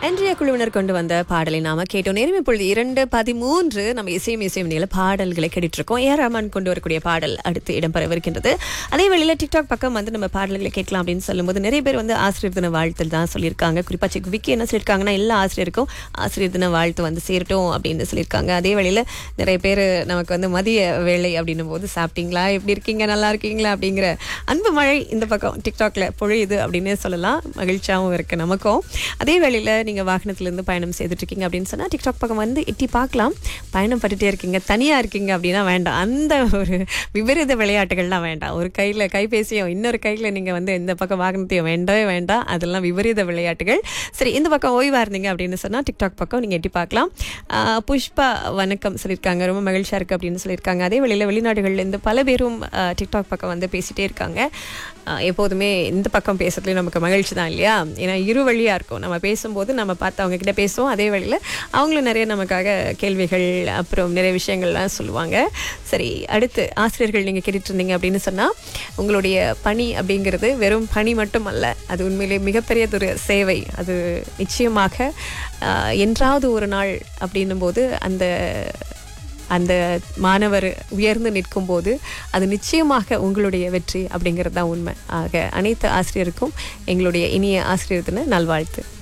இன்றைய குழுவினர் கொண்டு வந்த பாடலை நாம கேட்டோம் நேரம் இப்பொழுது இரண்டு பதிமூன்று நம்ம இசையும் இசையும் நில பாடல்களை கேட்டுட்டு இருக்கோம் ஏ ரஹ்மான் கொண்டு வரக்கூடிய பாடல் அடுத்து இடம்பெறவிருக்கின்றது அதே வேளையில டிக்டாக் பக்கம் வந்து நம்ம பாடல்களை கேட்கலாம் அப்படின்னு சொல்லும்போது நிறைய பேர் வந்து ஆசிரியர் தின வாழ்த்து தான் சொல்லியிருக்காங்க குறிப்பா செக் விக்கி என்ன சொல்லியிருக்காங்கன்னா எல்லா ஆசிரியருக்கும் ஆசிரியர் தின வாழ்த்து வந்து சேரட்டும் அப்படின்னு சொல்லியிருக்காங்க அதே வேளையில நிறைய பேர் நமக்கு வந்து மதிய வேலை அப்படின்னும் போது சாப்பிட்டீங்களா எப்படி இருக்கீங்க நல்லா இருக்கீங்களா அப்படிங்கிற அன்பு மழை இந்த பக்கம் டிக்டாக்ல பொழியுது அப்படின்னு சொல்லலாம் மகிழ்ச்சியாகவும் இருக்கு நமக்கும் அதே வேளையில நீங்க வாகனத்துல இருந்து பயணம் செய்துட்டு இருக்கீங்க அப்படின்னு சொன்னா டிக்டாக் பக்கம் வந்து எட்டி பார்க்கலாம் பயணம் பட்டுட்டே இருக்கீங்க தனியா இருக்கீங்க அப்படின்னா வேண்டாம் அந்த ஒரு விபரீத விளையாட்டுகள்லாம் வேண்டாம் ஒரு கையில கைபேசியும் இன்னொரு கையில நீங்க வந்து இந்த பக்கம் வாகனத்தையும் வேண்டவே வேண்டாம் அதெல்லாம் விபரீத விளையாட்டுகள் சரி இந்த பக்கம் ஓய்வா இருந்தீங்க அப்படின்னு சொன்னா டிக்டாக் பக்கம் நீங்க எட்டி பார்க்கலாம் ஆஹ் புஷ்பா வணக்கம் சொல்லியிருக்காங்க ரொம்ப மகிழ்ச்சியா இருக்கு அப்படின்னு சொல்லியிருக்காங்க அதே வேளையில வெளிநாடுகள்ல இருந்து பல பேரும் ஆஹ் டிக்டாக் பக்கம் வந்து பேசிட்டே இருக்காங்க ஆஹ் எப்போதுமே இந்த பக்கம் பேசுறதுலேயும் நமக்கு மகிழ்ச்சி தான் இல்லையா ஏன்னா இரு வழியா இருக்கும் நம்ம பேசும்போது நம்ம பார்த்து அவங்க கிட்ட பேசுவோம் அதே வழியில் அவங்களும் நிறைய நமக்காக கேள்விகள் அப்புறம் நிறைய விஷயங்கள்லாம் சொல்லுவாங்க சரி அடுத்து ஆசிரியர்கள் நீங்கள் கேட்டுட்டு இருந்தீங்க அப்படின்னு சொன்னால் உங்களுடைய பணி அப்படிங்கிறது வெறும் பணி மட்டும் அல்ல அது உண்மையிலே மிகப்பெரியதொரு சேவை அது நிச்சயமாக ஆஹ், என்றாவது ஒரு நாள் அப்படின்னும் போது அந்த அந்த மாணவர் உயர்ந்து நிற்கும் போது அது நிச்சயமாக உங்களுடைய வெற்றி அப்படிங்கிறது தான் உண்மை ஆக அனைத்து ஆசிரியருக்கும் எங்களுடைய இனிய ஆசிரியர் தின நல்வாழ்த்து